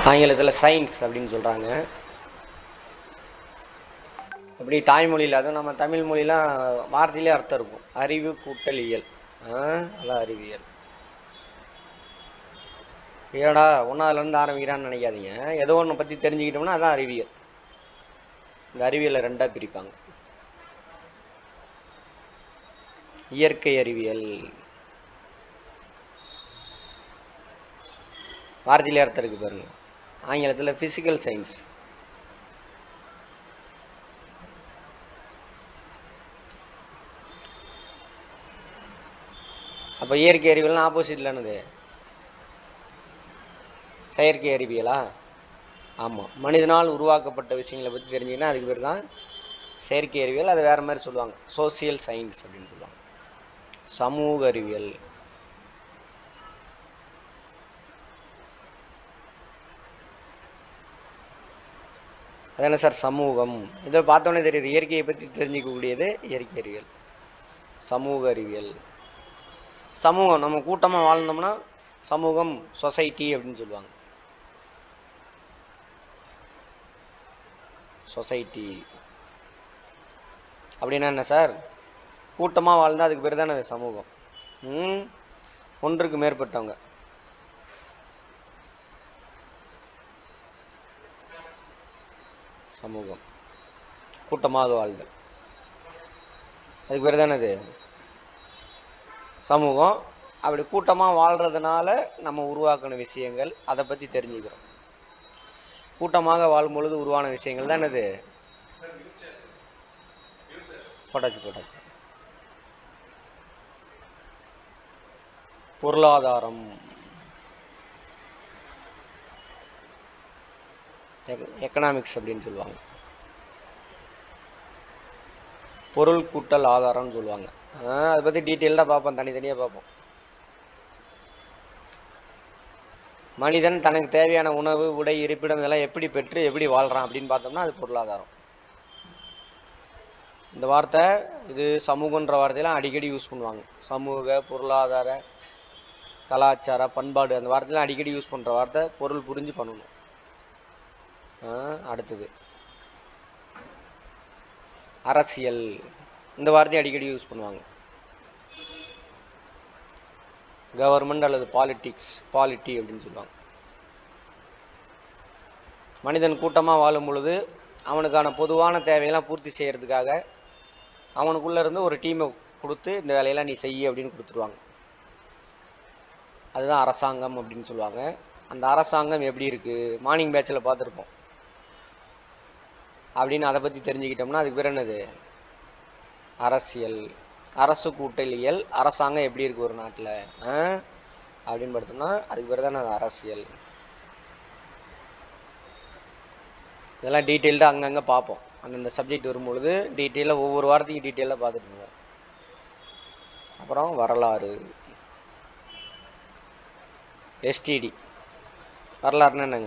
ஆங்கிலத்தில் சயின்ஸ் அப்படின்னு சொல்கிறாங்க அப்படி தாய்மொழியில் அதுவும் நம்ம தமிழ் மொழிலாம் வார்த்தையிலே அர்த்தம் இருக்கும் அறிவு கூட்டல் இயல் ஆ, அதான் அறிவியல் ஏடா ஒன்றாவதுலேருந்து ஆரம்பிக்கிறான்னு நினைக்காதீங்க ஏதோ ஒன்று பற்றி தெரிஞ்சுக்கிட்டோம்னா அதான் அறிவியல் இந்த அறிவியலை ரெண்டாக பிரிப்பாங்க இயற்கை அறிவியல் வார்த்தையிலே அர்த்தம் இருக்கு பாருங்க ஆங்கிலத்தில் ஃபிசிக்கல் சயின்ஸ் அப்போ இயற்கை அறிவியல்னா ஆப்போசிட்ல என்னது செயற்கை அறிவியலா ஆமாம் மனிதனால் உருவாக்கப்பட்ட விஷயங்களை பற்றி தெரிஞ்சுக்கினா அதுக்கு பேர் தான் செயற்கை அறிவியல் அது வேற மாதிரி சொல்லுவாங்க சோசியல் சயின்ஸ் அப்படின்னு சொல்லுவாங்க சமூக அறிவியல் அதான சார் சமூகம் இதை பார்த்தோன்னே தெரியுது இயற்கையை பற்றி தெரிஞ்சிக்கக்கூடியது இயற்கை அறிவியல் சமூக அறிவியல் சமூகம் நம்ம கூட்டமாக வாழ்ந்தோம்னா சமூகம் சொசைட்டி அப்படின்னு சொல்லுவாங்க சொசைட்டி அப்படின்னா என்ன சார் கூட்டமாக வாழ்ந்தா அதுக்கு பேர் தானே அது சமூகம் ம் ஒன்றுக்கு மேற்பட்டவங்க சமூகம் கூட்டமாக வாழ்தல் அதுக்கு பேர் தானே அது சமூகம் அப்படி கூட்டமாக வாழ்கிறதுனால நம்ம உருவாக்கின விஷயங்கள் அதை பற்றி தெரிஞ்சுக்கிறோம் கூட்டமாக வாழும் பொழுது உருவான விஷயங்கள் தான் என்னது போட்டாச்சு போட்டாச்சு பொருளாதாரம் எக்கனாமிக்ஸ் அப்படின்னு சொல்லுவாங்க பொருள் கூட்டல் ஆதாரம்னு சொல்லுவாங்க ஆஹ் அதை பற்றி டீட்டெயில்டாக பார்ப்போம் தனித்தனியாக பார்ப்போம் மனிதன் தனக்கு தேவையான உணவு உடை இருப்பிடம் இதெல்லாம் எப்படி பெற்று எப்படி வாழ்கிறான் அப்படின்னு பார்த்தோம்னா அது பொருளாதாரம் இந்த வார்த்தை இது சமூகன்ற வார்த்தையெல்லாம் அடிக்கடி யூஸ் பண்ணுவாங்க சமூக பொருளாதார கலாச்சார பண்பாடு அந்த வார்த்தையெல்லாம் அடிக்கடி யூஸ் பண்ணுற வார்த்தை பொருள் புரிஞ்சு பண்ணணும் ஆஹ் அடுத்தது அரசியல் இந்த வார்த்தையை அடிக்கடி யூஸ் பண்ணுவாங்க கவர்மெண்ட் அல்லது பாலிட்டிக்ஸ் பாலிட்டி அப்படின்னு சொல்லுவாங்க மனிதன் கூட்டமாக வாழும் பொழுது அவனுக்கான பொதுவான தேவையெல்லாம் பூர்த்தி செய்யறதுக்காக அவனுக்குள்ள இருந்து ஒரு டீமை கொடுத்து இந்த வேலையெல்லாம் நீ செய்ய அப்படின்னு கொடுத்துருவாங்க அதுதான் அரசாங்கம் அப்படின்னு சொல்லுவாங்க அந்த அரசாங்கம் எப்படி இருக்கு மார்னிங் பேட்சில் பார்த்துருப்போம் அப்படின்னு அதை பற்றி தெரிஞ்சுக்கிட்டோம்னா அதுக்கு பேர் என்னது அரசியல் அரசு கூட்டலியல் அரசாங்கம் எப்படி இருக்கு ஒரு நாட்டில் அப்படின்னு பார்த்தோம்னா அதுக்கு பேர் தான் அது அரசியல் இதெல்லாம் டீட்டெயில்டாக அங்கங்கே பார்ப்போம் அந்தந்த சப்ஜெக்ட் வரும்பொழுது டீட்டெயிலாக ஒவ்வொரு வாரத்தையும் டீட்டெயிலாக பார்த்துட்டு போவோம் அப்புறம் வரலாறு எஸ்டிடி வரலாறுன்னா என்னங்க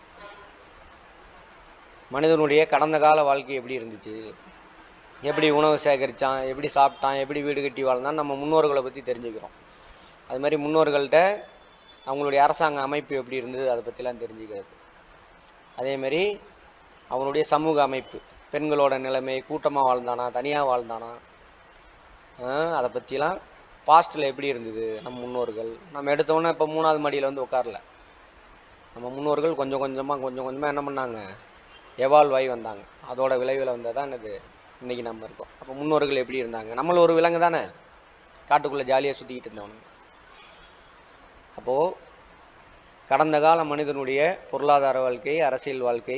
மனிதனுடைய கடந்த கால வாழ்க்கை எப்படி இருந்துச்சு எப்படி உணவு சேகரித்தான் எப்படி சாப்பிட்டான் எப்படி வீடு கட்டி வாழ்ந்தான் நம்ம முன்னோர்களை பற்றி தெரிஞ்சுக்கிறோம் அது மாதிரி முன்னோர்கள்ட்ட அவங்களுடைய அரசாங்க அமைப்பு எப்படி இருந்தது அதை பற்றிலாம் தெரிஞ்சுக்கிறது அதே மாதிரி அவனுடைய சமூக அமைப்பு பெண்களோட நிலைமை கூட்டமாக வாழ்ந்தானா தனியாக வாழ்ந்தானா ஆஹ் அதை பற்றிலாம் பாஸ்ட்டில் எப்படி இருந்தது நம்ம முன்னோர்கள் நம்ம எடுத்தோன்னே இப்போ மூணாவது மாடியில் வந்து உட்காரல நம்ம முன்னோர்கள் கொஞ்சம் கொஞ்சமாக கொஞ்சம் கொஞ்சமாக என்ன பண்ணாங்க எவால்வ் ஆகி வந்தாங்க அதோட விளைவில் வந்தது தான் என்னது இன்னைக்கு நம்ம இருக்கோம் அப்போ முன்னோர்கள் எப்படி இருந்தாங்க நம்மள ஒரு விலங்கு தானே காட்டுக்குள்ளே ஜாலியாக சுற்றிக்கிட்டு இருந்தவனுங்க அப்போது கடந்த கால மனிதனுடைய பொருளாதார வாழ்க்கை அரசியல் வாழ்க்கை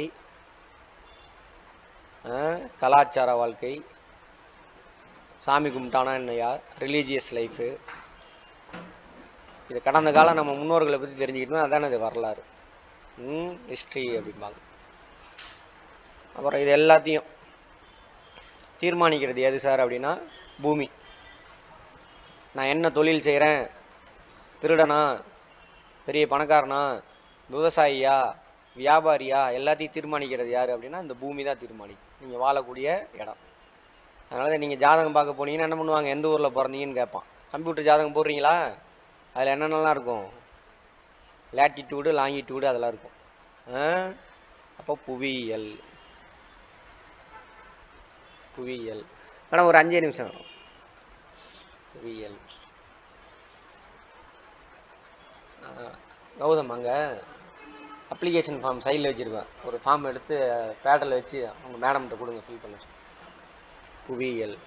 ஆஹ் கலாச்சார வாழ்க்கை சாமி கும்பிட்டானா என்னையா ரிலீஜியஸ் லைஃபு இது கடந்த காலம் நம்ம முன்னோர்களை பற்றி தெரிஞ்சுக்கிட்டோம்னா அதானே இது வரலாறு ஹிஸ்ட்ரி அப்படிம்பாங்க அப்புறம் இது எல்லாத்தையும் தீர்மானிக்கிறது எது சார் அப்படின்னா பூமி நான் என்ன தொழில் செய்கிறேன் திருடனா பெரிய பணக்காரனா விவசாயியா வியாபாரியா எல்லாத்தையும் தீர்மானிக்கிறது யார் அப்படின்னா இந்த பூமி தான் தீர்மானிக்கும் நீங்கள் வாழக்கூடிய இடம் அதனால நீங்கள் ஜாதகம் பார்க்க போனீங்கன்னா என்ன பண்ணுவாங்க எந்த ஊரில் பிறந்தீங்கன்னு கேட்பான் கம்ப்யூட்டர் ஜாதகம் போடுறீங்களா அதில் என்னென்னலாம் இருக்கும் லேட்டிடியூடு லாங்கிடியூடு அதெல்லாம் இருக்கும் ஆ? அப்போ புவியியல் புவியியல் மேடம் ஒரு அஞ்சே நிமிஷம் புவியியல் ஆ, கௌதம் அங்கே அப்ளிகேஷன் ஃபார்ம் சைடில் வச்சுருப்பேன் ஒரு ஃபார்ம் எடுத்து பேடில் வச்சு அவங்க மேடம்கிட்ட கொடுங்க ஃபில் பண்ண சொல்லு. புவியியல்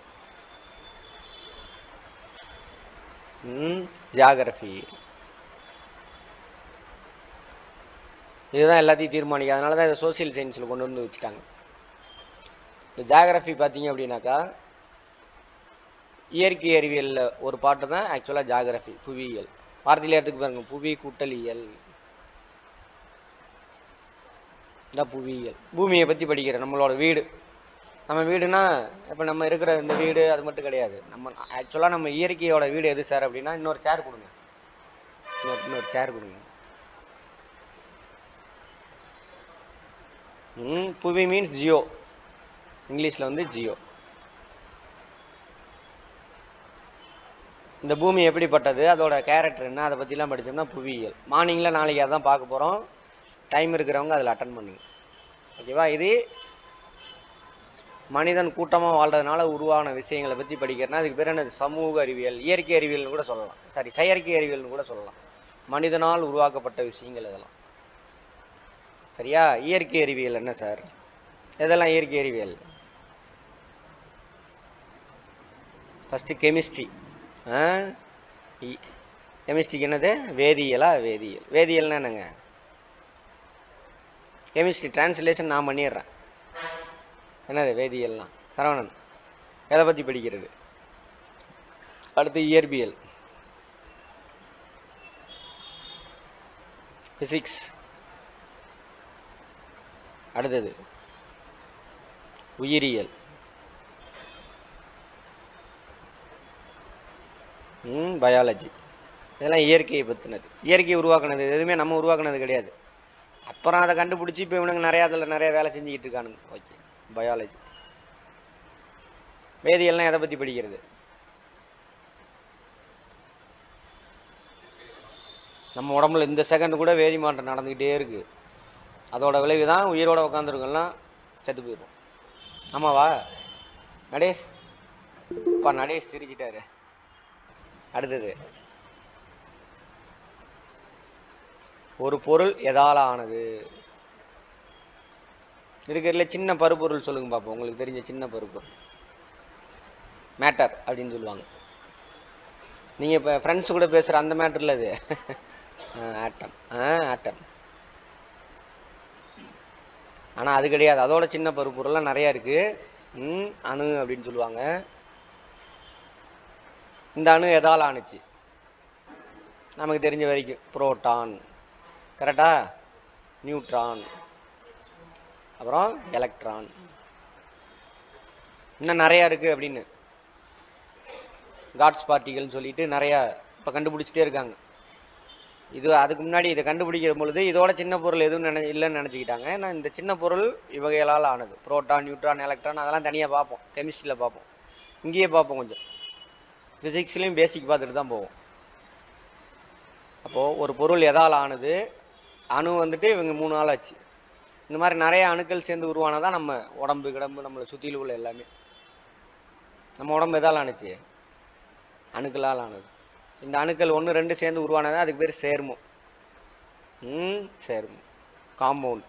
ம் ஜியாகிரஃபி இதுதான் எல்லாத்தையும் தீர்மானிக்கும் அதனால தான் இதை சோஷியல் சயின்ஸில் கொண்டு வந்து வச்சுட்டாங்க இந்த ஜியாகிரஃபி பார்த்தீங்க அப்படின்னாக்கா இயற்கை அறிவியலில் ஒரு பாட்டு தான் ஆக்சுவலாக ஜியாகிரஃபி புவியியல் வார்த்தையில் எடுத்துக்கு பாருங்க புவி கூட்டலியல் இந்த புவியியல் பூமியை பற்றி படிக்கிறேன் நம்மளோட வீடு நம்ம வீடுனா இப்போ நம்ம இருக்கிற இந்த வீடு அது மட்டும் கிடையாது நம்ம ஆக்சுவலாக நம்ம இயற்கையோட வீடு எது சார் அப்படின்னா இன்னொரு சேர் கொடுங்க இன்னொரு இன்னொரு சேர் கொடுங்க ம் புவி மீன்ஸ் ஜியோ இங்கிலீஷில் வந்து ஜியோ இந்த பூமி எப்படிப்பட்டது அதோட கேரக்டர் என்ன அதை பற்றிலாம் படித்தோம்னா புவியியல் மார்னிங்கில் நாளைக்கு அதான் பார்க்க போகிறோம் டைம் இருக்கிறவங்க அதில் அட்டன் பண்ணுங்க ஓகேவா இது மனிதன் கூட்டமாக வாழ்றதுனால உருவான விஷயங்களை பற்றி படிக்கிறேன்னா அதுக்கு பேர் என்னது சமூக அறிவியல் இயற்கை அறிவியல்னு கூட சொல்லலாம் சாரி செயற்கை அறிவியல்னு கூட சொல்லலாம் மனிதனால் உருவாக்கப்பட்ட விஷயங்கள் இதெல்லாம் சரியா இயற்கை அறிவியல் என்ன சார் இதெல்லாம் இயற்கை அறிவியல் ஃபஸ்ட்டு கெமிஸ்ட்ரி கெமிஸ்ட்ரிக்கு என்னது வேதியியலா வேதியியல் வேதியியல்னா என்னங்க கெமிஸ்ட்ரி டிரான்ஸ்லேஷன் நான் பண்ணிடுறேன் என்னது வேதியியல்லாம் சரவணன் எதை பற்றி படிக்கிறது அடுத்து இயற்பியல் ஃபிசிக்ஸ் அடுத்தது உயிரியல் ம் பயாலஜி இதெல்லாம் இயற்கையை பற்றினது இயற்கையை உருவாக்குனது இது எதுவுமே நம்ம உருவாக்குனது கிடையாது அப்புறம் அதை கண்டுபிடிச்சி இப்போ இவனுங்க நிறையா அதில் நிறைய வேலை செஞ்சுக்கிட்டு இருக்கானுங்க ஓகே பயாலஜி வேதியியல்லாம் எதை பற்றி படிக்கிறது நம்ம உடம்புல இந்த செகண்ட் கூட வேதி மாற்றம் நடந்துக்கிட்டே இருக்கு அதோட விளைவு தான் உயிரோட உட்காந்துருக்கெல்லாம் செத்து போயிடும் ஆமாவா நடேஷ் அப்பா நடேஷ் சிரிச்சிட்டாரு அடுத்தது ஒரு பொருள் எதால ஆனது இருக்கிறதுல சின்ன பருப்பொருள் சொல்லுங்க பாப்போம் உங்களுக்கு தெரிஞ்ச சின்ன பருப்பொருள் மேட்டர் அப்படின்னு சொல்லுவாங்க நீங்க இப்ப ஃப்ரெண்ட்ஸ் கூட பேசுற அந்த மேட்டர் இல்ல இது ஆட்டம் ஆ ஆட்டம் ஆனா அது கிடையாது அதோட சின்ன பருப்பொருள்லாம் நிறைய இருக்கு ம் அணு அப்படின்னு சொல்லுவாங்க இந்த அணு எதால ஆணுச்சு நமக்கு தெரிஞ்ச வரைக்கும் புரோட்டான் கரெக்டா நியூட்ரான் அப்புறம் எலக்ட்ரான் இன்னும் நிறையா இருக்குது அப்படின்னு காட்ஸ் பார்ட்டிகள்னு சொல்லிட்டு நிறையா இப்போ கண்டுபிடிச்சிட்டே இருக்காங்க இது அதுக்கு முன்னாடி இதை கண்டுபிடிக்கிற பொழுது இதோட சின்ன பொருள் எதுவும் நினை இல்லைன்னு நினச்சிக்கிட்டாங்க ஏன்னா இந்த சின்ன பொருள் இவகைகளால் ஆனது புரோட்டான் நியூட்ரான் எலக்ட்ரான் அதெல்லாம் தனியாக பார்ப்போம் கெமிஸ்ட்ரியில் பார்ப்போம் இங்கேயே பார்ப்போம் கொஞ்சம் ஃபிசிக்ஸ்லேயும் பேசிக் பார்த்துட்டு தான் போவோம் அப்போது ஒரு பொருள் எதால் ஆனது அணு வந்துட்டு இவங்க மூணு நாள் ஆச்சு இந்த மாதிரி நிறைய அணுக்கள் சேர்ந்து உருவானதான் நம்ம உடம்பு கிடம்பு நம்மளை சுற்றிலும் உள்ள எல்லாமே நம்ம உடம்பு எதால் ஆணுச்சு அணுக்களால் ஆனது இந்த அணுக்கள் ஒன்று ரெண்டு சேர்ந்து உருவானது அதுக்கு பேர் சேர்மம் ம் சேர்மம் காம்பவுண்ட்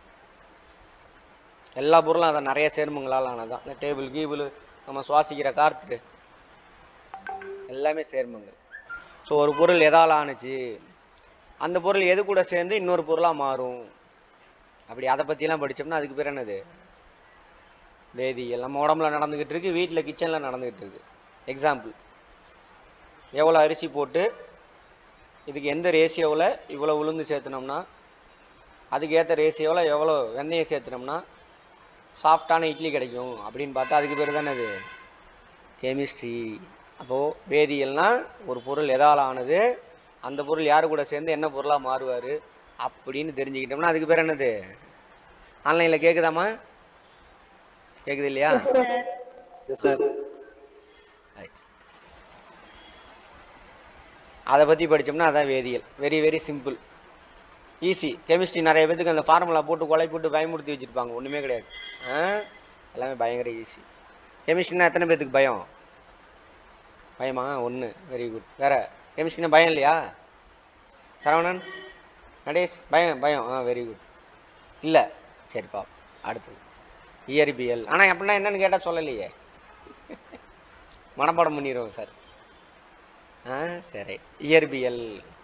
எல்லா பொருளும் அதை நிறைய சேர்மங்களால் ஆனதுதான் இந்த டேபிள் கீபிள் நம்ம சுவாசிக்கிற காற்று எல்லாமே சேர்மங்கள் ஸோ ஒரு பொருள் எதால் ஆணுச்சு அந்த பொருள் எது கூட சேர்ந்து இன்னொரு பொருளாக மாறும் அப்படி அதை பற்றிலாம் படித்தோம்னா அதுக்கு பேர் என்னது வேதியியல் நம்ம உடம்புல நடந்துக்கிட்டு இருக்கு வீட்டில் கிச்சனில் நடந்துக்கிட்டு இருக்கு எக்ஸாம்பிள் எவ்வளோ அரிசி போட்டு இதுக்கு எந்த ரேஷியோவில் இவ்வளோ உளுந்து சேர்த்துனோம்னா அதுக்கு ஏற்ற ரேஷியோவில் எவ்வளோ வெந்தயம் சேர்த்துனோம்னா சாஃப்டான இட்லி கிடைக்கும் அப்படின்னு பார்த்தா அதுக்கு பேர் தானே அது கெமிஸ்ட்ரி அப்போது வேதியியல்னா ஒரு பொருள் எதால் ஆனது அந்த பொருள் யார் கூட சேர்ந்து என்ன பொருளாக மாறுவார் அப்படின்னு தெரிஞ்சுக்கிட்டோம்னா அதுக்கு பேர் என்னது ஆன்லைனில் கேட்குதாம்மா கேட்குது இல்லையா சார் Right. அதை பற்றி படித்தோம்னா அதான் வேதியியல் very very simple easy chemistry நிறைய பேத்துக்கு அந்த ஃபார்முலா போட்டு கொலை போட்டு பயமுறுத்தி வச்சுருப்பாங்க ஒன்றுமே கிடையாது ஆ எல்லாமே பயங்கர ஈஸி கெமிஸ்ட்ரினா எத்தனை பேத்துக்கு பயம் பயமா ஒன்று வெரி குட் வேற கெமிஸ்ட்ரினா பயம் இல்லையா சரவணன் நடேஷ் பயம் பயம் ஆ வெரி குட் இல்லை சரிப்பா அடுத்தது இயற்பியல் ஆனால் அப்படின்னா என்னன்னு கேட்டால் சொல்லலையே மனப்பாடம் பண்ணிடுவோம் சார் ஆ சரி இயற்பியல்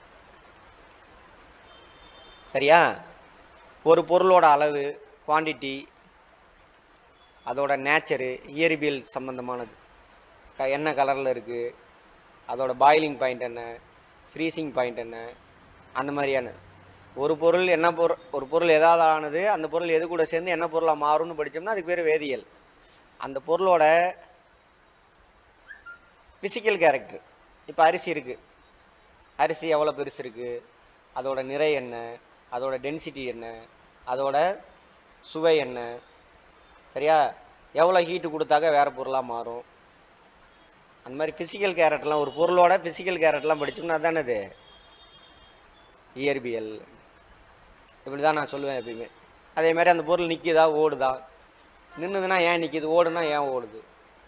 சரியா ஒரு பொருளோட அளவு குவாண்டிட்டி அதோட நேச்சரு இயற்பியல் சம்பந்தமானது க- என்ன கலரில் இருக்குது அதோட பாயிலிங் பாயிண்ட் என்ன ஃப்ரீசிங் பாயிண்ட் என்ன அந்த மாதிரியான ஒரு பொருள் என்ன பொருள் ஒரு பொருள் ஏதாவது ஆனது அந்த பொருள் எது கூட சேர்ந்து என்ன பொருளாக மாறும்னு படித்தோம்னா அதுக்கு பேர் வேதியியல் அந்த பொருளோட ஃபிசிக்கல் கேரக்டர் இப்போ அரிசி இருக்குது அரிசி எவ்வளோ பெருசு இருக்குது அதோட நிறை என்ன அதோட டென்சிட்டி என்ன அதோட சுவை என்ன சரியா எவ்வளோ ஹீட்டு கொடுத்தாக்க வேறு பொருளாக மாறும் அந்த மாதிரி ஃபிசிக்கல் கேரட்லாம் ஒரு பொருளோட ஃபிசிக்கல் கேரட்லாம் படிச்சோம்னா அதானே இது இயற்பியல் இப்படி தான் நான் சொல்லுவேன் எப்பயுமே அதே மாதிரி அந்த பொருள் நிற்கிதா ஓடுதா நின்றுதுன்னா ஏன் நிற்கிது ஓடுனா ஏன் ஓடுது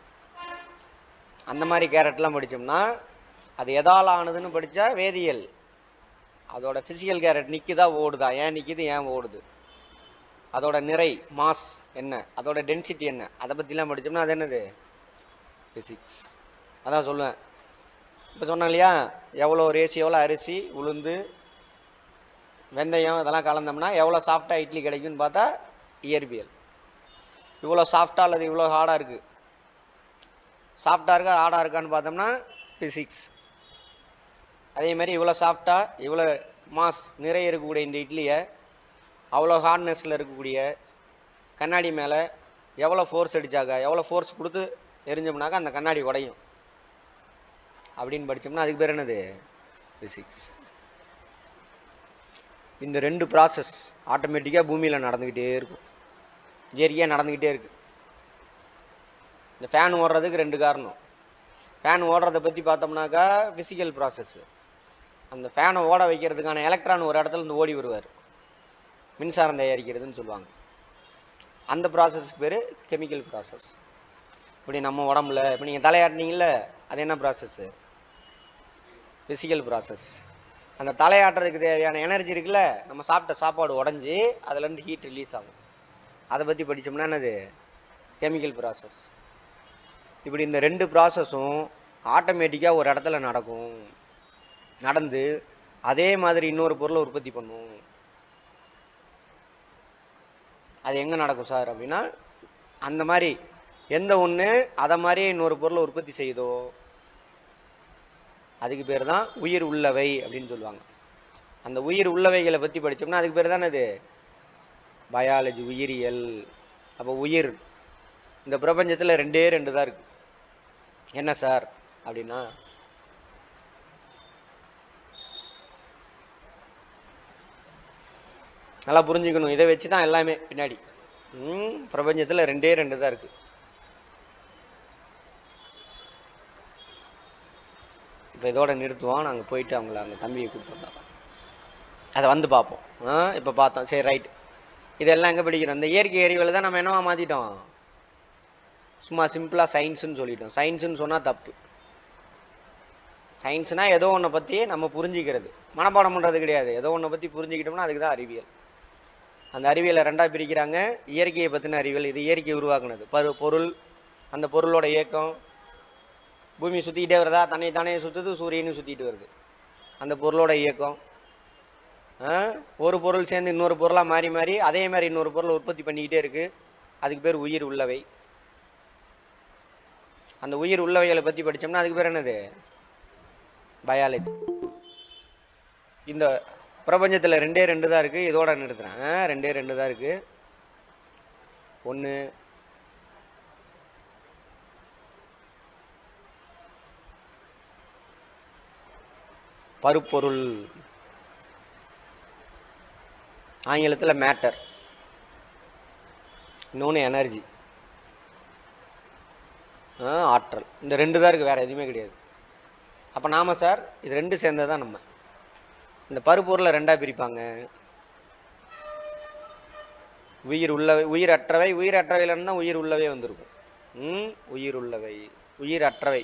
அந்த மாதிரி கேரட்லாம் படித்தோம்னா அது எதால் ஆனதுன்னு படித்தா வேதியியல் அதோட ஃபிசிக்கல் கேரட் நிற்குதா ஓடுதா ஏன் நிற்கிது ஏன் ஓடுது அதோட நிறை மாஸ் என்ன அதோட டென்சிட்டி என்ன அதை பற்றிலாம் படித்தோம்னா அது என்னது ஃபிசிக்ஸ் அதான் சொல்லுவேன் இப்போ சொன்னேன் இல்லையா எவ்வளோ ரேஷியோவில் அரிசி உளுந்து வெந்தயம் இதெல்லாம் கலந்தோம்னா எவ்வளோ சாஃப்டாக இட்லி கிடைக்கும்னு பார்த்தா இயற்பியல் இவ்வளோ சாஃப்டாக அல்லது இவ்வளோ ஹார்டாக இருக்குது சாஃப்டாக இருக்கா ஹார்டாக இருக்கான்னு பார்த்தோம்னா ஃபிசிக்ஸ் அதே மாதிரி இவ்வளோ சாஃப்டாக இவ்வளோ மாஸ் நிறைய இருக்கக்கூடிய இந்த இட்லியை அவ்வளோ ஹார்ட்னஸில் இருக்கக்கூடிய கண்ணாடி மேலே எவ்வளோ ஃபோர்ஸ் அடித்தாங்க எவ்வளோ ஃபோர்ஸ் கொடுத்து எரிஞ்சோம்னாக்கா அந்த கண்ணாடி உடையும் அப்படின்னு படித்தோம்னா அதுக்கு பேர் என்னது ஃபிசிக்ஸ் இந்த ரெண்டு ப்ராசஸ் ஆட்டோமேட்டிக்காக பூமியில் நடந்துக்கிட்டே இருக்கும் இயற்கையாக நடந்துக்கிட்டே இருக்கு இந்த ஃபேன் ஓடுறதுக்கு ரெண்டு காரணம் ஃபேன் ஓடுறதை பற்றி பார்த்தோம்னாக்கா ஃபிசிக்கல் ப்ராசஸ்ஸு அந்த ஃபேனை ஓட வைக்கிறதுக்கான எலக்ட்ரான் ஒரு இடத்துல இருந்து ஓடி வருவார் மின்சாரம் தயாரிக்கிறதுன்னு சொல்லுவாங்க அந்த ப்ராசஸ்க்கு பேர் கெமிக்கல் ப்ராசஸ் இப்படி நம்ம உடம்புல இப்போ நீங்கள் தலையாட்டினீங்கல்ல அது என்ன ப்ராசஸ்ஸு ஃபிசிக்கல் ப்ராசஸ் அந்த தலையாட்டுறதுக்கு தேவையான எனர்ஜி இருக்குல்ல நம்ம சாப்பிட்ட சாப்பாடு உடஞ்சி அதுலேருந்து ஹீட் ரிலீஸ் ஆகும் அதை பற்றி படித்தோம்னா என்னது கெமிக்கல் ப்ராசஸ் இப்படி இந்த ரெண்டு ப்ராசஸும் ஆட்டோமேட்டிக்காக ஒரு இடத்துல நடக்கும் நடந்து அதே மாதிரி இன்னொரு பொருளை உற்பத்தி பண்ணும் அது எங்கே நடக்கும் சார் அப்படின்னா அந்த மாதிரி எந்த ஒன்று அதை மாதிரியே இன்னொரு பொருளை உற்பத்தி செய்யுதோ அதுக்கு பேர் தான் உயிர் உள்ளவை அப்படின்னு சொல்லுவாங்க அந்த உயிர் உள்ளவைகளை பற்றி படித்தோம்னா அதுக்கு பேர் தானே இது பயாலஜி உயிரியல் அப்போ உயிர் இந்த பிரபஞ்சத்தில் ரெண்டே ரெண்டு தான் இருக்கு என்ன சார் அப்படின்னா நல்லா புரிஞ்சுக்கணும் இதை வச்சு தான் எல்லாமே பின்னாடி ம் பிரபஞ்சத்தில் ரெண்டே ரெண்டு தான் இருக்கு இப்போ இதோட நிறுத்துவோம் நாங்கள் போயிட்டு அவங்கள அந்த தம்பியை கூப்பிட்டு வந்தோம் அதை வந்து பார்ப்போம் ஆ இப்போ பார்த்தோம் சரி ரைட் இதெல்லாம் எங்கே படிக்கிறோம் இந்த இயற்கை அறிவியலை தான் நம்ம என்னவா மாற்றிட்டோம் சும்மா சிம்பிளாக சயின்ஸுன்னு சொல்லிட்டோம் சயின்ஸுன்னு சொன்னால் தப்பு சயின்ஸ்னால் ஏதோ ஒன்றை பற்றி நம்ம புரிஞ்சிக்கிறது மனப்பாடம் பண்ணுறது கிடையாது ஏதோ ஒன்றை பற்றி புரிஞ்சுக்கிட்டோம்னா அதுக்கு தான் அறிவியல் அந்த அறிவியலை ரெண்டாக பிரிக்கிறாங்க இயற்கையை பற்றின அறிவியல் இது இயற்கை உருவாக்குனது பரு பொருள் அந்த பொருளோட இயக்கம் பூமி சுற்றிக்கிட்டே வருதா தன்னை தானே சுற்றுது சூரியனும் சுற்றிட்டு வருது அந்த பொருளோட இயக்கம் ஆ, ஒரு பொருள் சேர்ந்து இன்னொரு பொருளாக மாறி மாறி அதே மாதிரி இன்னொரு பொருளை உற்பத்தி பண்ணிக்கிட்டே இருக்கு அதுக்கு பேர் உயிர் உள்ளவை அந்த உயிர் உள்ளவைகளை பற்றி படித்தோம்னா அதுக்கு பேர் என்னது பயாலஜி இந்த பிரபஞ்சத்தில் ரெண்டே ரெண்டு தான் இருக்குது இதோட நிறுத்துறேன் ஆ, ரெண்டே ரெண்டு தான் இருக்குது ஒன்று பருப்பொருள் ஆங்கிலத்தில் மேட்டர் இன்னொன்று எனர்ஜி ஆற்றல் இந்த ரெண்டு தான் இருக்குது வேறு எதுவுமே கிடையாது அப்போ நாம சார் இது ரெண்டு சேர்ந்தது தான் நம்ம இந்த பருப்பொருளை ரெண்டாக பிரிப்பாங்க உயிர் உள்ளவை உயிரற்றவை உயிரற்றவையிலன்னா உயிர் உள்ளவே வந்திருக்கும் ம் உயிர் உள்ளவை உயிரற்றவை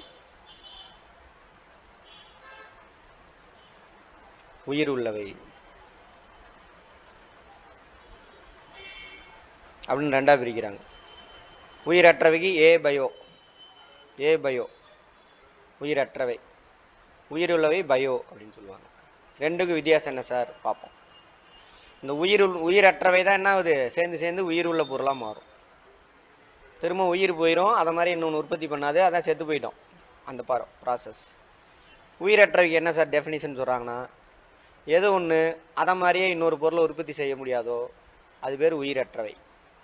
உயிர் உள்ளவை அப்படின்னு ரெண்டா பிரிக்கிறாங்க உயிரற்றவைக்கு ஏ பயோ ஏ பயோ உயிரற்றவை உயிருள்ளவை பயோ அப்படின்னு சொல்லுவாங்க ரெண்டுக்கும் வித்தியாசம் என்ன சார் பார்ப்போம் இந்த உயிர் உள்- உயிரற்றவை தான் என்ன ஆகுது சேர்ந்து சேர்ந்து உயிர் உள்ள பொருளாக மாறும் திரும்ப உயிர் போயிடும் அதை மாதிரி இன்னொன்று உற்பத்தி பண்ணாது அதான் செத்து போயிட்டோம் அந்த பாரம் ப்ராசஸ் உயிரற்றவைக்கு என்ன சார் டெஃபினிஷன் சொல்கிறாங்கன்னா எது ஒன்று அதை மாதிரியே இன்னொரு பொருளை உற்பத்தி செய்ய முடியாதோ அது பேர் உயிரற்றவை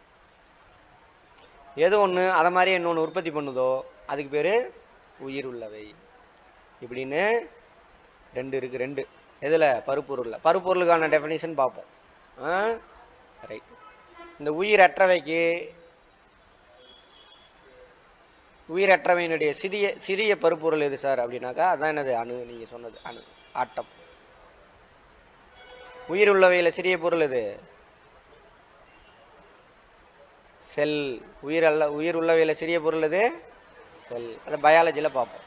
எது ஒன்று அதை மாதிரியே இன்னொன்று உற்பத்தி பண்ணுதோ அதுக்கு பேர் உயிர் உள்ளவை இப்படின்னு ரெண்டு இருக்குது ரெண்டு எதில் பருப்பொருளில் பருப்பொருளுக்கான டெஃபினிஷன் பார்ப்போம் ஆ ரைட் இந்த உயிரற்றவைக்கு உயிரற்றவையினுடைய சிறிய சிறிய பருப்பொருள் எது சார் அப்படின்னாக்கா அதான் என்னது அணு நீங்கள் சொன்னது அணு ஆட்டம் உயிர் உள்ளவையில் சிறிய பொருள் எது செல் உயிர் அல்ல உயிர் உள்ளவையில் சிறிய பொருள் எது செல் அதை பயாலஜியில் பார்ப்போம்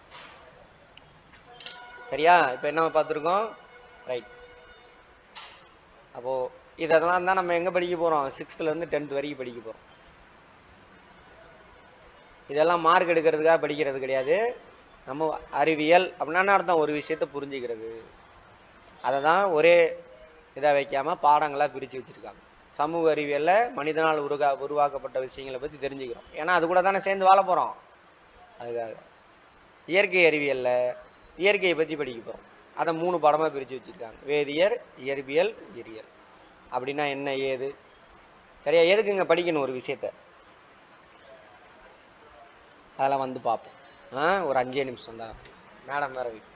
சரியா இப்போ என்ன பார்த்துருக்கோம் ரைட் அப்போது இதெல்லாம் தான் நம்ம எங்கே படிக்க போகிறோம் சிக்ஸ்த்துலேருந்து டென்த் வரைக்கும் படிக்க போகிறோம் இதெல்லாம் மார்க் எடுக்கிறதுக்காக படிக்கிறது கிடையாது நம்ம அறிவியல் அப்படின்னா என்ன அர்த்தம் ஒரு விஷயத்தை புரிஞ்சுக்கிறது அதை தான் ஒரே இதாக வைக்காமல் பாடங்களாக பிரித்து வச்சுருக்காங்க சமூக அறிவியலில் மனிதனால் உருகா உருவாக்கப்பட்ட விஷயங்களை பற்றி தெரிஞ்சுக்கிறோம் ஏன்னா அது கூட தானே சேர்ந்து வாழ போகிறோம் அதுக்காக இயற்கை அறிவியலில் இயற்கையை பற்றி படிக்க போகிறோம் அதை மூணு பாடமாக பிரித்து வச்சுருக்காங்க வேதியியல் இயற்பியல் உயிரியல் அப்படின்னா என்ன ஏது சரியா எதுக்குங்க படிக்கணும் ஒரு விஷயத்த அதெல்லாம் வந்து பார்ப்போம் ஆ ஒரு அஞ்சே நிமிஷம் தான் மேடம் வேற